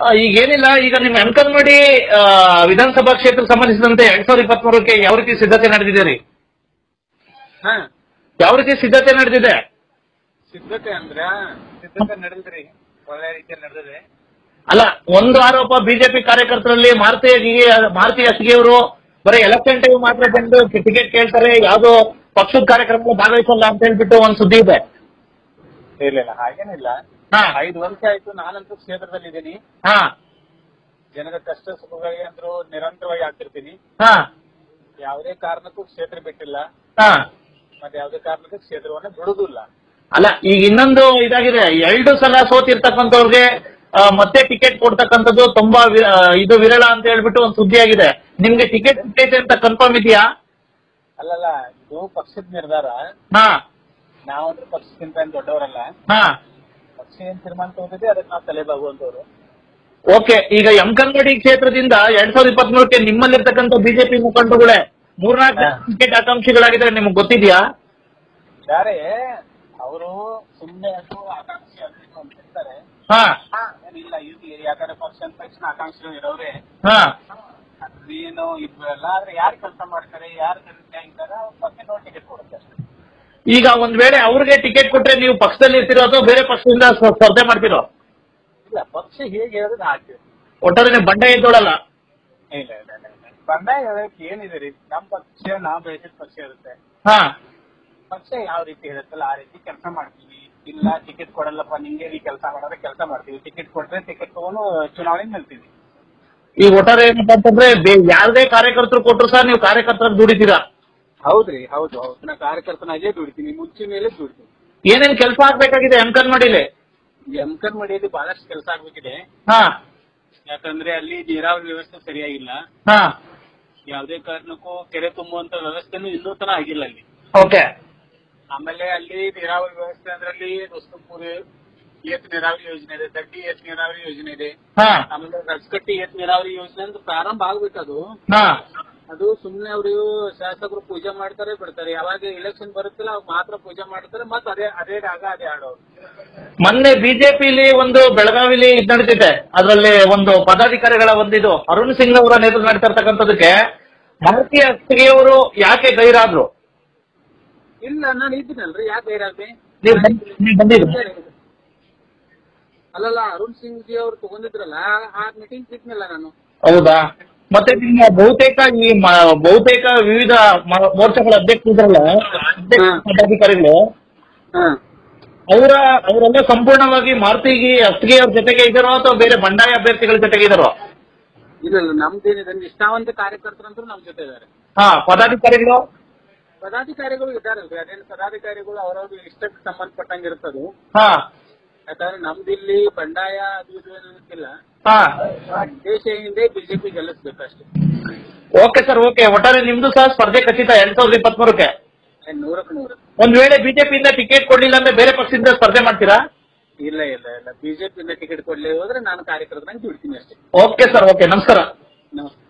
ಆ, ಈಗ ಏನಿಲ್ಲ ಈಗ ನಿಮ್ಮ ಅಂಕಲ್ಮಡಿ ಆ, ವಿಧಾನಸಭಾ ಕ್ಷೇತ್ರಕ್ಕೆ ಸಂಬಂಧಿಸಿದಂತೆ ಎರಡ್ ಸಾವಿರದ ಇಪ್ಪತ್ಮೂರಕ್ಕೆ ಯಾವ ರೀತಿ ಸಿದ್ಧತೆ ನಡೆದಿದೆ ರೀ ಹಾ ಯಾವ ರೀತಿ ಸಿದ್ಧತೆ ನಡೆದಿದೆ ಸಿದ್ಧತೆ ಅಂದ್ರ ಸಿದ್ಧತೆ ನಡೆದ್ರಿ ಒಳ್ಳೆ ರೀತಿಯಲ್ಲಿ ನಡೆದಿದೆ ಅಲ್ಲ ಒಂದು ಆರೋಪ ಬಿಜೆಪಿ ಕಾರ್ಯಕರ್ತರಲ್ಲಿ ಮಾರುತಿ ಅಗಿಗೆ ಮಾರುತಿ ಅಸಿಗೆಯವರು ಬರೀ ಎಲೆಕ್ಷನ್ ಟೈಮ್ ಮಾತ್ರ ಬಂದು ಟಿಕೆಟ್ ಕೇಳ್ತಾರೆ ಯಾವ್ದೋ ಪಕ್ಷದ ಕಾರ್ಯಕ್ರಮ ಭಾಗವಹಿಸಲ್ಲ ಅಂತ ಹೇಳ್ಬಿಟ್ಟು ಒಂದ್ ಸುದ್ದಿ ಇದೆ ಇಲ್ಲ ಇಲ್ಲ ಹಾಗೇನಿಲ್ಲ ಹಾ ಐದು ವರ್ಷ ಆಯ್ತು ನಾನಂತೂ ಕ್ಷೇತ್ರದಲ್ಲಿ ಇದ್ದೀನಿ ಹಾ ಜನರ ಕಷ್ಟ ಸುಖಗಳಿಗೆ ಅಂದ್ರೂ ನಿರಂತರವಾಗಿ ಆಗ್ತಿರ್ತೀನಿ ಹಾ ಯಾವುದೇ ಕಾರಣಕ್ಕೂ ಕ್ಷೇತ್ರ ಬಿಟ್ಟಿಲ್ಲ ಹಾ ಮತ್ತೆ ಯಾವುದೇ ಕಾರಣಕ್ಕೂ ಕ್ಷೇತ್ರವನ್ನ ಬಿಡುದಿಲ್ಲ ಅಲ್ಲ ಈಗ ಇನ್ನೊಂದು ಇದಾಗಿದೆ ಎರಡು ಸಲ ಸೋತಿರ್ತಕ್ಕಂಥವ್ರಿಗೆ ಆ, ಮತ್ತೆ ಟಿಕೆಟ್ ಕೊಡ್ತಕ್ಕಂಥದ್ದು ತುಂಬಾ ವಿ- ಆ, ಇದು ವಿರಳ ಅಂತ ಹೇಳ್ಬಿಟ್ಟು ಒಂದು ಸುದ್ದಿ ಆಗಿದೆ ನಿಮ್ಗೆ ಟಿಕೆಟ್ ಸಿಕ್ಕೈತೆ ಅಂತ ಕನ್ಫರ್ಮ್ ಇದೆಯಾ ಅಲ್ಲಲ್ಲ ಇದು ಪಕ್ಷದ ನಿರ್ಧಾರ ಹಾ ನಾವಂದ್ರೆ ಪಕ್ಷಕ್ಕಿಂತ ಏನ್ ದೊಡ್ಡವರಲ್ಲ ಹಾ ಪಕ್ಷ ಏನ್ ತೀರ್ಮಾನ ತಗೊಂಡಿದೆ ಅದಕ್ಕೆ ನಾವು ತಲೆಬಾಗುವಂತವ್ರು ಓಕೆ ಈಗ ಯಮಕನ್ಮಡಿ ಕ್ಷೇತ್ರದಿಂದ ಎರಡ್ ಸಾವಿರದ ಇಪ್ಪತ್ಮೂರಕ್ಕೆ ನಿಮ್ಮಲ್ಲಿರ್ತಕ್ಕಂಥ ಬಿಜೆಪಿ ಮುಖಂಡರುಗಳೇ ಮೂರ್ನಾಲ್ಕು ಟಿಕೆಟ್ ಆಕಾಂಕ್ಷಿಗಳಾಗಿದ್ದಾರೆ ನಿಮ್ಗೆ ಗೊತ್ತಿದ್ಯಾ ಯಾರೇ ಅವರು ಸುಮ್ಮನೆ ಅದು ಆಕಾಂಕ್ಷಿ ಅಭಿವೃದ್ಧಿ ಅಂತ ಹೇಳ್ತಾರೆ ಹಾ ಏನಿಲ್ಲ ಇರ್ಲಿ ಯಾಕಂದ್ರೆ ಪಕ್ಷ ಅಂದ ತಕ್ಷಣ ಆಕಾಂಕ್ಷಿಗಳು ಇರೋವ್ರೆ ಹಾ ಅದೇನು ಇದ್ವೆಲ್ಲ ಆದ್ರೆ ಯಾರು ಕೆಲಸ ಮಾಡ್ತಾರೆ ಯಾರು ಕೆಲಸ ಆಗಿದ್ದಾರೆ ಅವ್ರ ಬಗ್ಗೆ ನೋಡಿ ಟಿಕೆಟ್ ಕೊಡುತ್ತೆ ಅಷ್ಟೇ ಈಗ ಒಂದ್ ವೇಳೆ ಅವ್ರಿಗೆ ಟಿಕೆಟ್ ಕೊಟ್ರೆ ನೀವು ಪಕ್ಷದಲ್ಲಿ ಇರ್ತಿರೋ ಅಥವಾ ಬೇರೆ ಪಕ್ಷದಿಂದ ಸ್ಪ- ಸ್ಪರ್ಧೆ ಮಾಡ್ತಿರೋ ಇಲ್ಲ ಪಕ್ಷ ಹೇಗೆ ಹೇಳಿದ್ರೆ ಹಾಕ್ತೀವಿ ಒಟ್ಟಾರೆ ನೀವು ಬಂಡ ಎದ್ದೋಳಲ್ಲ ಇಲ್ಲ ಇಲ್ಲ ಇಲ್ಲ ಇಲ್ಲ ಬಂಡಾಯ ಹೇಳಕ್ಕೆ ಏನಿದೆ ರೀ ನಮ್ಮ ಪಕ್ಷ ನಾವು ಬೆಳೆಸಿದ ಪಕ್ಷ ಇರುತ್ತೆ ಹಾ ಪಕ್ಷ ಯಾವ ರೀತಿ ಇರುತ್ತಲ್ಲ ಆ ರೀತಿ ಕೆಲಸ ಮಾಡ್ತೀವಿ ಇಲ್ಲ ಟಿಕೆಟ್ ಕೊಡಲ್ಲಪ್ಪ ನಿಂಗೆ ಈ ಕೆಲಸ ಮಾಡೋದ್ರೆ ಕೆಲಸ ಮಾಡ್ತೀವಿ ಟಿಕೆಟ್ ಕೊಟ್ರೆ ಟಿಕೆಟ್ ತಗೊಂಡು ಚುನಾವಣೆ ನಿಲ್ತೀವಿ ಈಗ ಒಟ್ಟಾರೆ ಏನಪ್ಪಾ ಅಂತಂದ್ರೆ ಬೇ- ಯಾರದೇ ಕಾರ್ಯಕರ್ತರು ಕೊಟ್ಟರು ಸಹ ನೀವು ಕಾರ್ಯಕರ್ತರ ದುಡಿತೀರಾ ಹೌದ್ರಿ ಹೌದು ಹೌದು ನಾ ಕಾರ್ಯಕರ್ತನಾಗೇ ದುಡಿತೀನಿ ಮುಂಚೆ ಮೇಲೆ ದುಡಿತೀನಿ ಏನೇನ್ ಕೆಲಸ ಆಗ್ಬೇಕಾಗಿದೆ ಯಮಕನ್ಮಡಿಲಿ ಎಮ್ಕನ್ ಮಡಿಯಲ್ಲಿ ಬಹಳಷ್ಟು ಕೆಲಸ ಆಗ್ಬೇಕಿದೆ ಹಾ ಯಾಕಂದ್ರೆ ಅಲ್ಲಿ ನೀರಾವರಿ ವ್ಯವಸ್ಥೆ ಸರಿಯಾಗಿಲ್ಲ ಹಾ ಯಾವುದೇ ಕಾರಣಕ್ಕೂ ಕೆರೆ ತುಂಬುವಂತ ವ್ಯವಸ್ಥೆನೂ ಇನ್ನೂ ತನ ಆಗಿಲ್ಲ ಅಲ್ಲಿ ಓಕೆ ಆಮೇಲೆ ಅಲ್ಲಿ ನೀರಾವರಿ ವ್ಯವಸ್ಥೆ ಅಂದ್ರಲ್ಲಿ ರುಸ್ತುಪುರಿ ಏತ್ ನೀರಾವರಿ ಯೋಜನೆ ಇದೆ ದಡ್ಡಿ ಏತ್ ನೀರಾವರಿ ಯೋಜನೆ ಇದೆ ಹಾ ಆಮೇಲೆ ರಜಕಟ್ಟಿ ಏತ್ ನೀರಾವರಿ ಯೋಜನೆ ಅಂತ ಪ್ರಾರಂಭ ಆಗ್ಬೇಕದು ಹಾ ಅದು ಸುಮ್ನೆ ಅವರು ಶಾಸಕರು ಪೂಜೆ ಮಾಡ್ತಾರೆ ಬಿಡ್ತಾರೆ ಯಾವಾಗ ಎಲೆಕ್ಷನ್ ಬರುತ್ತಿಲ್ಲ ಅವಾಗ ಮಾತ್ರ ಪೂಜೆ ಮಾಡ್ತಾರೆ ಮತ್ತೆ ಅದೇ ಅದೇ ರಾಗ ಅದೇ ಆಡೋರು ಮೊನ್ನೆ ಬಿಜೆಪಿಲಿ ಒಂದು ಬೆಳಗಾವಿಲಿ ಇದ್ ನಡೀತಿದೆ ಅದರಲ್ಲಿ ಒಂದು ಪದಾಧಿಕಾರಿಗಳ ಒಂದಿದು ಅರುಣ್ ಸಿಂಗ್ ಅವರ ನೇತೃತ್ವ ನಡೀತಾ ಇರ್ತಕ್ಕಂಥದಕ್ಕೆ ಮಾರುತಿ ಅತ್ತಿಗೆಯವರು ಯಾಕೆ ಗೈರಾದ್ರು ಇಲ್ಲ ನಾನು ಇದ್ದೀನಲ್ರಿ ಯಾಕೆ ಬೇರೆ ನೀವು ಬಂದ್- ನೀವು ಬಂದಿದ್ರು ಅಲ್ಲಲ್ಲ ಅರುಣ್ ಸಿಂಗ್ ಜಿ ಅವ್ರು ತಗೊಂಡಿದ್ರಲ್ಲ ಆ ಮೀಟಿಂಗ್ ಸಿಕ್ನಲ್ಲ ನಾನು ಹೌದಾ ಮತ್ತೆ ನಿಮ್ಮ ಬಹುತೇಕ ಈ ಮ- ಬಹುತೇಕ ವಿವಿಧ ಮ- ಮೋರ್ಚಾಗಳ ಅಧ್ಯಕ್ಷರಿದ್ರಲ್ಲ ಅಧ್ಯಕ್ಷ ಹ್ಮ್. ಪದಾಧಿಕಾರಿಗಳು ಹಾ ಅವರ ಅವರೆಲ್ಲ ಸಂಪೂರ್ಣವಾಗಿ ಮಾರುತಿಗೆ ಅತ್ತಿಗೆ ಅವ್ರ ಜೊತೆಗೆ ಇದ್ದಾರೋ ಅಥವಾ ಬೇರೆ ಬಂಡಾಯ ಅಭ್ಯರ್ಥಿಗಳ ಜೊತೆಗೆ ಇದ್ದಾರೋ ಇಲ್ಲ ಇಲ್ಲ ನಮ್ದೇನಿದೆ ನಿಷ್ಠಾವಂತ ಕಾರ್ಯಕರ್ತರಂತೂ ನಮ್ ಜೊತೆ ಇದಾರೆ ಹಾ ಪದಾಧಿಕಾರಿಗಳು ಪದಾಧಿಕಾರಿಗಳು ಇದ್ದಾರಲ್ರಿ ಅದೇನು ಪದಾಧಿಕಾರಿಗಳು ಅವರವ್ರ ಇಷ್ಟಕ್ಕೆ ಸಂಬಂಧಪಟ್ಟಂಗೆ ಇರ್ತದು ಹಾ ಯಾಕಂದ್ರೆ ನಮ್ದಿಲ್ಲಿ ಬಂಡಾಯ ಅದು ಇದು ಏನಂತಿಲ್ಲ ಹಾ ದೇಶದಿಂದ ಬಿಜೆಪಿ ಗೆಲ್ಲಿಸ್ಬೇಕಷ್ಟೇ ಓಕೆ ಸರ್ ಓಕೆ ಒಟ್ಟಾರೆ ನಿಮ್ದು ಸಹ ಸ್ಪರ್ಧೆ ಖಚಿತ ಎರಡ್ ಸಾವಿರದ ಇಪ್ಪತ್ಮೂರಕ್ಕೆ ಏನ್ ನೂರಕ್ಕೆ ನೂರು ಒಂದ್ ವೇಳೆ ಬಿಜೆಪಿಯಿಂದ ಟಿಕೆಟ್ ಕೊಡ್ಲಿಲ್ಲ ಅಂದ್ರೆ ಬೇರೆ ಪಕ್ಷದಿಂದ ಸ್ಪರ್ಧೆ ಮಾಡ್ತೀರಾ ಇಲ್ಲ ಇಲ್ಲ ಇಲ್ಲ ಬಿಜೆಪಿಯಿಂದ ಟಿಕೆಟ್ ಕೊಡ್ಲಿ ಹೋದ್ರೆ ನಾನು ಕಾರ್ಯಕರ್ತನಾಗಿ ದುಡ್ತೀನಿ ಅಷ್ಟೇ ಓಕೆ ಸರ್ ಓಕೆ ನಮಸ್ಕಾರ ನಮಸ್ತೆ